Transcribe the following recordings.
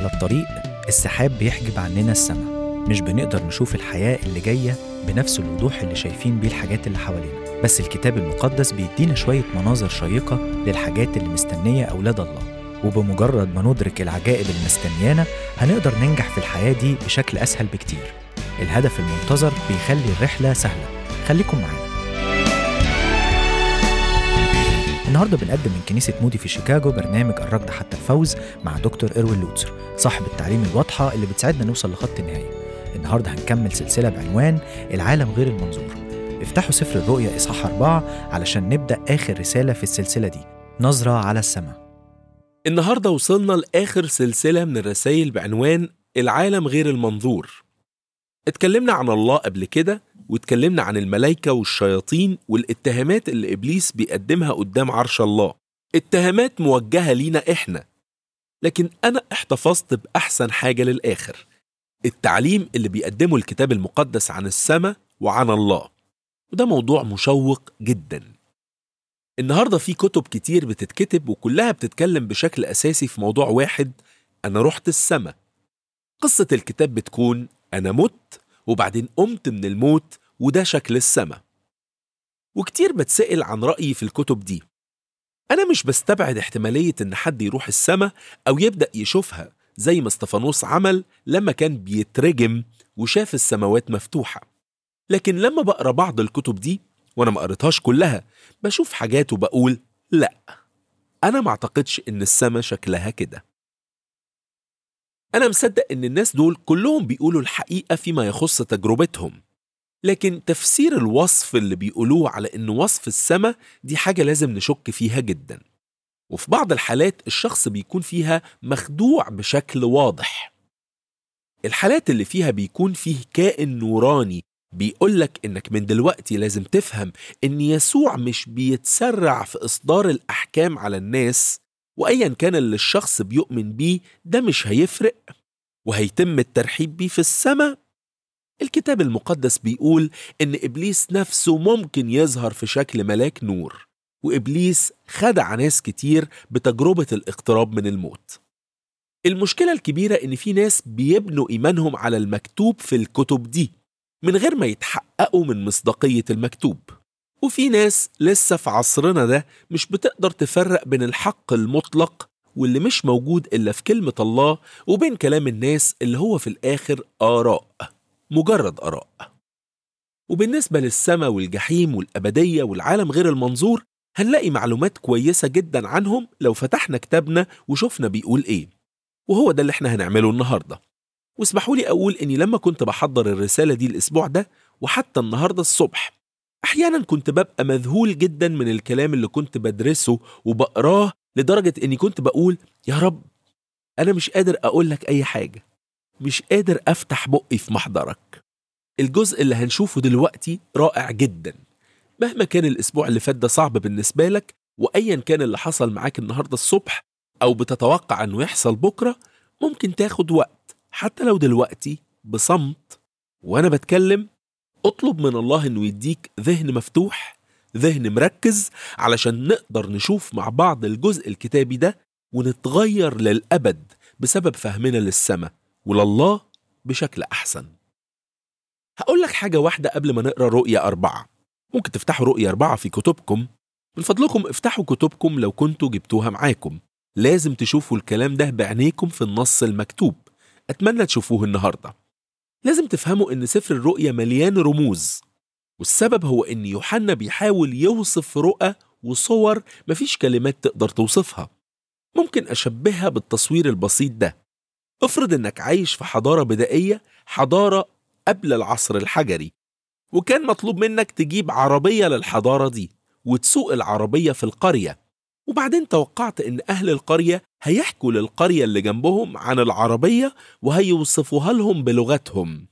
على الطريق السحاب بيحجب عننا السماء مش بنقدر نشوف الحياة اللي جاية بنفس الوضوح اللي شايفين بيه الحاجات اللي حوالينا بس الكتاب المقدس بيدينا شوية مناظر شيقة للحاجات اللي مستنية أولاد الله وبمجرد ما ندرك العجائب المستنيانا هنقدر ننجح في الحياة دي بشكل أسهل بكتير الهدف المنتظر بيخلي الرحلة سهلة خليكم معانا النهارده بنقدم من كنيسة مودي في شيكاغو برنامج الركض حتى الفوز مع دكتور إروين لوتسر صاحب التعليم الواضحة اللي بتساعدنا نوصل لخط النهاية النهارده هنكمل سلسلة بعنوان العالم غير المنظور افتحوا سفر الرؤيا إصحاح أربعة علشان نبدأ آخر رسالة في السلسلة دي نظرة على السماء النهارده وصلنا لآخر سلسلة من الرسائل بعنوان العالم غير المنظور. اتكلمنا عن الله قبل كده واتكلمنا عن الملائكة والشياطين والاتهامات اللي إبليس بيقدمها قدام عرش الله. اتهامات موجهة لينا إحنا. لكن أنا احتفظت بأحسن حاجة للآخر. التعليم اللي بيقدمه الكتاب المقدس عن السماء وعن الله. وده موضوع مشوق جداً. النهارده في كتب كتير بتتكتب وكلها بتتكلم بشكل اساسي في موضوع واحد انا رحت السما قصه الكتاب بتكون انا مت وبعدين قمت من الموت وده شكل السما وكتير بتسأل عن رأيي في الكتب دي أنا مش بستبعد احتمالية إن حد يروح السما أو يبدأ يشوفها زي ما استفانوس عمل لما كان بيترجم وشاف السماوات مفتوحة لكن لما بقرا بعض الكتب دي وانا ما قريتهاش كلها بشوف حاجات وبقول لا انا ما اعتقدش ان السما شكلها كده انا مصدق ان الناس دول كلهم بيقولوا الحقيقه فيما يخص تجربتهم لكن تفسير الوصف اللي بيقولوه على ان وصف السما دي حاجه لازم نشك فيها جدا وفي بعض الحالات الشخص بيكون فيها مخدوع بشكل واضح الحالات اللي فيها بيكون فيه كائن نوراني بيقولك إنك من دلوقتي لازم تفهم إن يسوع مش بيتسرع في إصدار الأحكام على الناس وأيا كان اللي الشخص بيؤمن بيه ده مش هيفرق وهيتم الترحيب بيه في السماء الكتاب المقدس بيقول إن إبليس نفسه ممكن يظهر في شكل ملاك نور وإبليس خدع ناس كتير بتجربة الاقتراب من الموت المشكلة الكبيرة إن في ناس بيبنوا إيمانهم على المكتوب في الكتب دي من غير ما يتحققوا من مصداقية المكتوب وفي ناس لسه في عصرنا ده مش بتقدر تفرق بين الحق المطلق واللي مش موجود إلا في كلمة الله وبين كلام الناس اللي هو في الآخر آراء مجرد آراء وبالنسبة للسماء والجحيم والأبدية والعالم غير المنظور هنلاقي معلومات كويسة جدا عنهم لو فتحنا كتابنا وشفنا بيقول إيه وهو ده اللي احنا هنعمله النهارده واسمحوا لي أقول إني لما كنت بحضر الرسالة دي الأسبوع ده وحتى النهاردة الصبح أحيانا كنت ببقى مذهول جدا من الكلام اللي كنت بدرسه وبقراه لدرجة إني كنت بقول يا رب أنا مش قادر أقول لك أي حاجة مش قادر أفتح بقي في محضرك الجزء اللي هنشوفه دلوقتي رائع جدا مهما كان الأسبوع اللي فات ده صعب بالنسبة لك وأيا كان اللي حصل معاك النهاردة الصبح أو بتتوقع أنه يحصل بكرة ممكن تاخد وقت حتى لو دلوقتي بصمت وانا بتكلم اطلب من الله انه يديك ذهن مفتوح ذهن مركز علشان نقدر نشوف مع بعض الجزء الكتابي ده ونتغير للأبد بسبب فهمنا للسماء ولله بشكل أحسن هقول لك حاجة واحدة قبل ما نقرأ رؤية أربعة ممكن تفتحوا رؤية أربعة في كتبكم من فضلكم افتحوا كتبكم لو كنتوا جبتوها معاكم لازم تشوفوا الكلام ده بعينيكم في النص المكتوب أتمنى تشوفوه النهاردة لازم تفهموا إن سفر الرؤيا مليان رموز والسبب هو إن يوحنا بيحاول يوصف رؤى وصور مفيش كلمات تقدر توصفها ممكن أشبهها بالتصوير البسيط ده افرض إنك عايش في حضارة بدائية حضارة قبل العصر الحجري وكان مطلوب منك تجيب عربية للحضارة دي وتسوق العربية في القرية وبعدين توقعت إن أهل القرية هيحكوا للقرية اللي جنبهم عن العربية وهيوصفوها لهم بلغتهم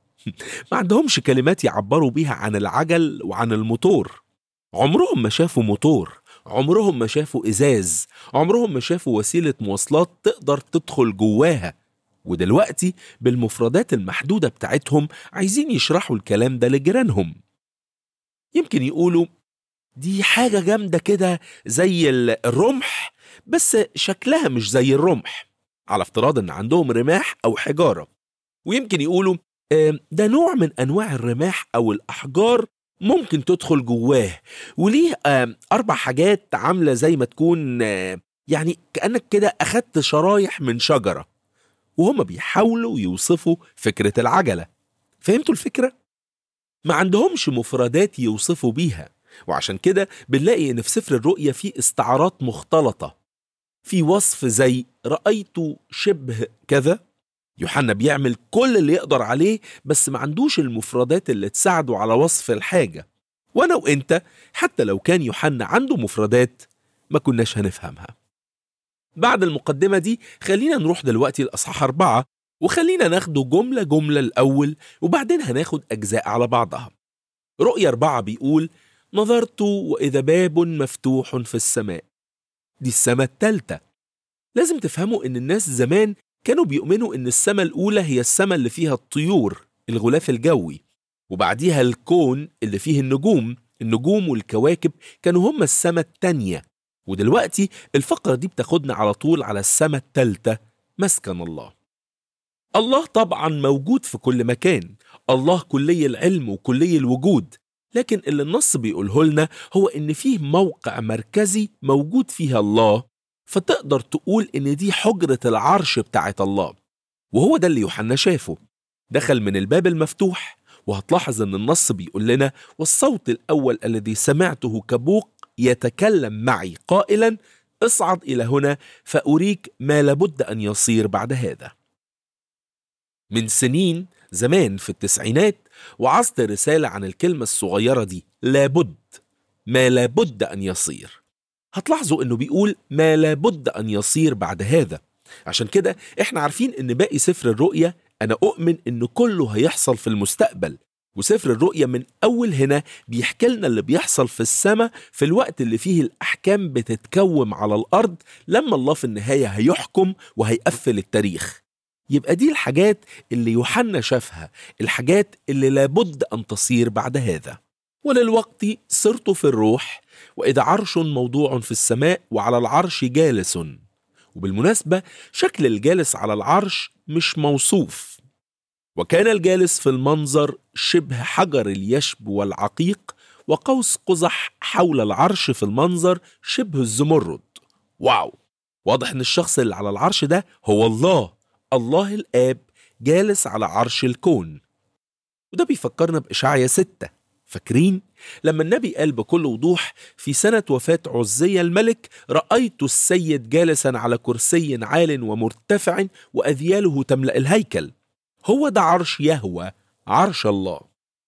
ما عندهمش كلمات يعبروا بيها عن العجل وعن الموتور عمرهم ما شافوا موتور عمرهم ما شافوا إزاز عمرهم ما شافوا وسيلة مواصلات تقدر تدخل جواها ودلوقتي بالمفردات المحدودة بتاعتهم عايزين يشرحوا الكلام ده لجيرانهم يمكن يقولوا دي حاجة جامدة كده زي الرمح بس شكلها مش زي الرمح على افتراض ان عندهم رماح او حجاره ويمكن يقولوا آه، ده نوع من انواع الرماح او الاحجار ممكن تدخل جواه وليه آه، اربع حاجات عامله زي ما تكون آه، يعني كانك كده اخدت شرايح من شجره وهم بيحاولوا يوصفوا فكره العجله فهمتوا الفكره ما عندهمش مفردات يوصفوا بيها وعشان كده بنلاقي ان في سفر الرؤيا في استعارات مختلطه في وصف زي رايت شبه كذا يوحنا بيعمل كل اللي يقدر عليه بس ما عندوش المفردات اللي تساعده على وصف الحاجه وانا وانت حتى لو كان يوحنا عنده مفردات ما كناش هنفهمها بعد المقدمه دي خلينا نروح دلوقتي لاصحاح اربعه وخلينا ناخده جمله جمله الاول وبعدين هناخد اجزاء على بعضها رؤيا أربعة بيقول نظرت وإذا باب مفتوح في السماء دي السماء التالتة لازم تفهموا إن الناس زمان كانوا بيؤمنوا إن السماء الأولى هي السماء اللي فيها الطيور الغلاف الجوي وبعديها الكون اللي فيه النجوم النجوم والكواكب كانوا هم السماء التانية ودلوقتي الفقرة دي بتاخدنا على طول على السماء التالتة مسكن الله الله طبعا موجود في كل مكان الله كلي العلم وكلي الوجود لكن اللي النص بيقوله لنا هو ان فيه موقع مركزي موجود فيها الله فتقدر تقول ان دي حجرة العرش بتاعت الله وهو ده اللي يوحنا شافه دخل من الباب المفتوح وهتلاحظ ان النص بيقول لنا والصوت الاول الذي سمعته كبوق يتكلم معي قائلا اصعد الى هنا فاريك ما لابد ان يصير بعد هذا من سنين زمان في التسعينات وعظت رسالة عن الكلمة الصغيرة دي لابد ما لابد أن يصير هتلاحظوا أنه بيقول ما لابد أن يصير بعد هذا عشان كده احنا عارفين ان باقي سفر الرؤية انا اؤمن ان كله هيحصل في المستقبل وسفر الرؤية من أول هنا بيحكي لنا اللي بيحصل في السماء في الوقت اللي فيه الأحكام بتتكوم على الأرض لما الله في النهاية هيحكم وهيقفل التاريخ يبقى دي الحاجات اللي يوحنا شافها الحاجات اللي لابد أن تصير بعد هذا وللوقت صرت في الروح وإذا عرش موضوع في السماء وعلى العرش جالس وبالمناسبة شكل الجالس على العرش مش موصوف وكان الجالس في المنظر شبه حجر اليشب والعقيق وقوس قزح حول العرش في المنظر شبه الزمرد واو واضح ان الشخص اللي على العرش ده هو الله الله الآب جالس على عرش الكون وده بيفكرنا بإشعيا ستة فاكرين؟ لما النبي قال بكل وضوح في سنة وفاة عزية الملك رأيت السيد جالسا على كرسي عال ومرتفع وأذياله تملأ الهيكل هو ده عرش يهوى عرش الله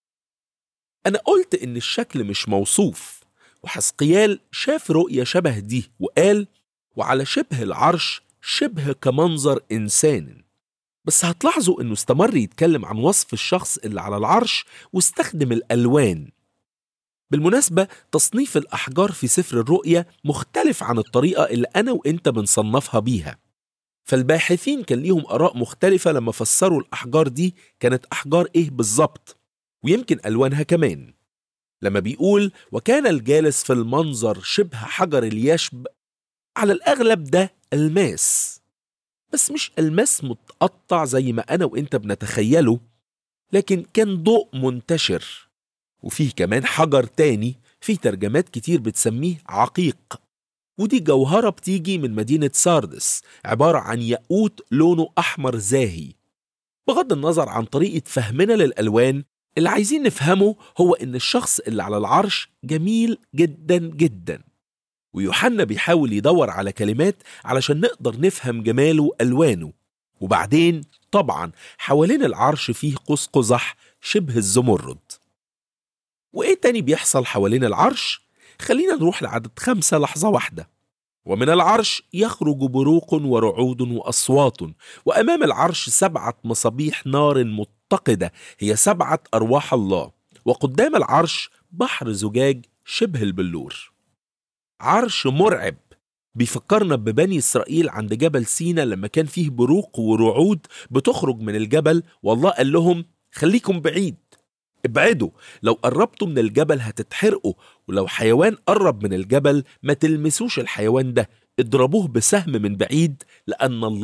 أنا قلت إن الشكل مش موصوف وحسقيال شاف رؤية شبه دي وقال وعلى شبه العرش شبه كمنظر إنسان بس هتلاحظوا إنه استمر يتكلم عن وصف الشخص اللي على العرش واستخدم الألوان بالمناسبة تصنيف الأحجار في سفر الرؤية مختلف عن الطريقة اللي أنا وإنت بنصنفها بيها فالباحثين كان ليهم آراء مختلفة لما فسروا الأحجار دي كانت أحجار إيه بالظبط ويمكن ألوانها كمان لما بيقول وكان الجالس في المنظر شبه حجر اليشب على الأغلب ده الماس بس مش الماس متقطع زي ما أنا وإنت بنتخيله لكن كان ضوء منتشر وفيه كمان حجر تاني فيه ترجمات كتير بتسميه عقيق ودي جوهرة بتيجي من مدينة ساردس عبارة عن ياقوت لونه أحمر زاهي بغض النظر عن طريقة فهمنا للألوان اللي عايزين نفهمه هو إن الشخص اللي على العرش جميل جدا جدا ويوحنا بيحاول يدور على كلمات علشان نقدر نفهم جماله ألوانه وبعدين طبعا حوالين العرش فيه قوس قزح شبه الزمرد وإيه تاني بيحصل حوالين العرش؟ خلينا نروح لعدد خمسة لحظة واحدة ومن العرش يخرج بروق ورعود وأصوات وأمام العرش سبعة مصابيح نار متقدة هي سبعة أرواح الله وقدام العرش بحر زجاج شبه البلور عرش مرعب بيفكرنا ببني إسرائيل عند جبل سينا لما كان فيه بروق ورعود بتخرج من الجبل والله قال لهم خليكم بعيد ابعدوا لو قربتوا من الجبل هتتحرقوا ولو حيوان قرب من الجبل ما تلمسوش الحيوان ده اضربوه بسهم من بعيد لأن الله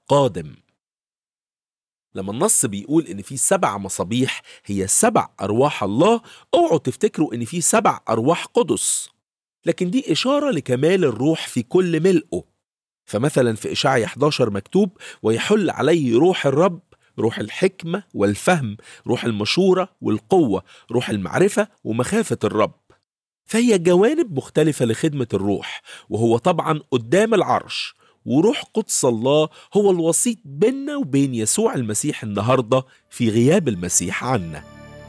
قادم لما النص بيقول ان في سبع مصابيح هي سبع ارواح الله اوعوا تفتكروا ان في سبع ارواح قدس لكن دي اشاره لكمال الروح في كل ملئه فمثلا في اشعيا 11 مكتوب ويحل عليه روح الرب روح الحكمه والفهم روح المشوره والقوه روح المعرفه ومخافه الرب فهي جوانب مختلفه لخدمه الروح وهو طبعا قدام العرش وروح قدس الله هو الوسيط بيننا وبين يسوع المسيح النهارده في غياب المسيح عنا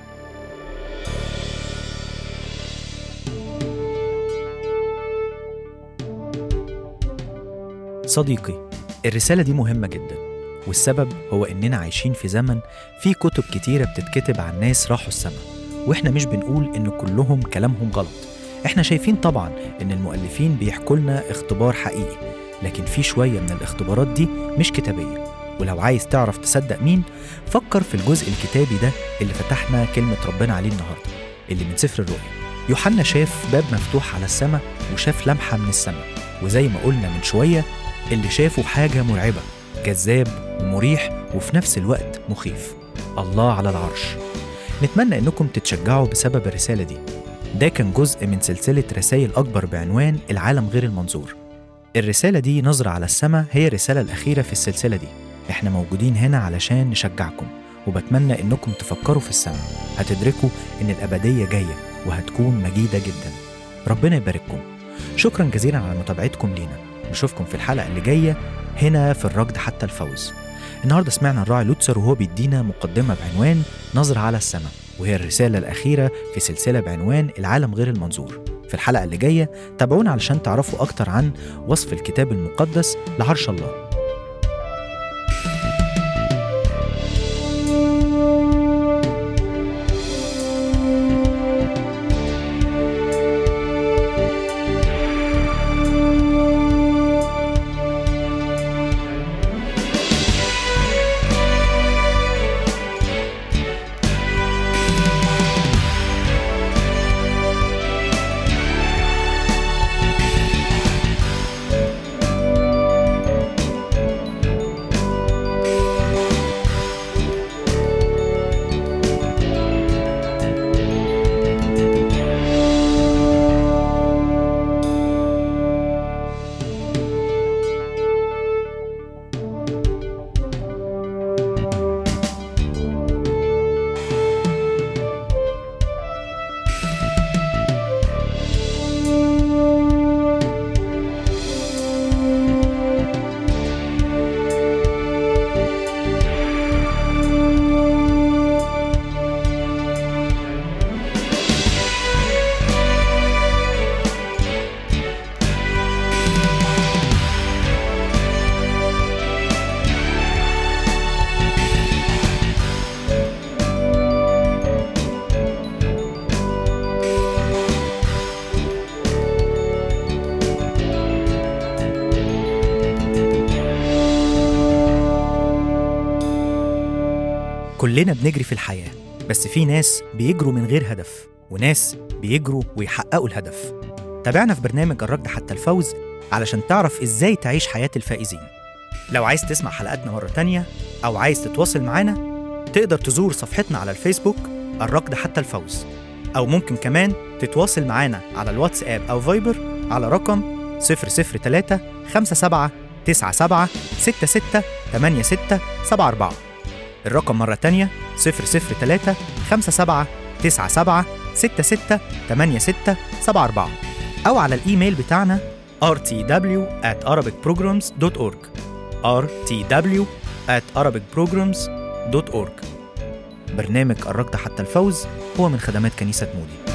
صديقي الرسالة دي مهمة جدا والسبب هو إننا عايشين في زمن فيه كتب كتيرة بتتكتب عن ناس راحوا السماء وإحنا مش بنقول إن كلهم كلامهم غلط إحنا شايفين طبعا إن المؤلفين بيحكوا لنا اختبار حقيقي لكن في شوية من الاختبارات دي مش كتابية ولو عايز تعرف تصدق مين فكر في الجزء الكتابي ده اللي فتحنا كلمة ربنا عليه النهاردة اللي من سفر الرؤيا يوحنا شاف باب مفتوح على السماء وشاف لمحة من السماء وزي ما قلنا من شوية اللي شافه حاجة مرعبة جذاب ومريح وفي نفس الوقت مخيف الله على العرش نتمنى انكم تتشجعوا بسبب الرسالة دي ده كان جزء من سلسلة رسائل أكبر بعنوان العالم غير المنظور الرسالة دي نظرة على السماء هي الرسالة الأخيرة في السلسلة دي احنا موجودين هنا علشان نشجعكم وبتمنى انكم تفكروا في السماء هتدركوا ان الأبدية جاية وهتكون مجيدة جدا ربنا يبارككم شكرا جزيلا على متابعتكم لينا نشوفكم في الحلقة اللي جاية هنا في الركض حتى الفوز النهاردة سمعنا الراعي لوتسر وهو بيدينا مقدمة بعنوان نظرة على السماء وهي الرسالة الأخيرة في سلسلة بعنوان العالم غير المنظور في الحلقة اللي جاية تابعونا علشان تعرفوا أكتر عن وصف الكتاب المقدس لعرش الله كلنا بنجري في الحياة بس في ناس بيجروا من غير هدف وناس بيجروا ويحققوا الهدف تابعنا في برنامج الركض حتى الفوز علشان تعرف ازاي تعيش حياة الفائزين لو عايز تسمع حلقاتنا مرة تانية أو عايز تتواصل معانا تقدر تزور صفحتنا على الفيسبوك الركض حتى الفوز أو ممكن كمان تتواصل معانا على الواتساب أو فايبر على رقم 003 57 97 66 86 74 الرقم مرة تانية 003 57 97 66 86 74 أو على الإيميل بتاعنا rtw at arabicprograms.org rtw at arabicprograms.org برنامج الركض حتى الفوز هو من خدمات كنيسة مودي